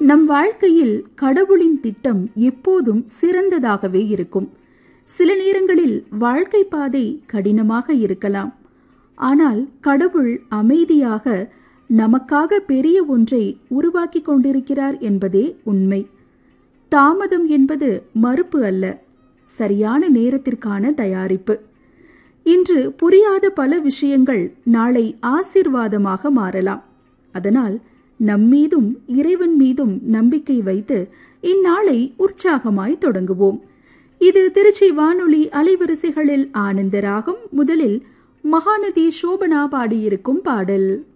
நம் வாழ்க்கையில் கடவுளின் திட்டம் எப்போதும் சிறந்ததாகவே இருக்கும் சில நேரங்களில் வாழ்க்கை பாதை கடினமாக இருக்கலாம் ஆனால் கடவுள் அமைதியாக நமக்காக பெரிய ஒன்றை உருவாக்கி கொண்டிருக்கிறார் என்பதே உண்மை தாமதம் என்பது மறுப்பு அல்ல சரியான நேரத்திற்கான தயாரிப்பு இன்று புரியாத பல விஷயங்கள் நாளை ஆசீர்வாதமாக மாறலாம் அதனால் நம்மீதும் இறைவன் மீதும் நம்பிக்கை வைத்து இந்நாளை உற்சாகமாய் தொடங்குவோம் இது திருச்சி வானொலி அலைவரிசைகளில் ஆனந்தராகும் முதலில் மகாநதி சோபனா பாடியிருக்கும் பாடல்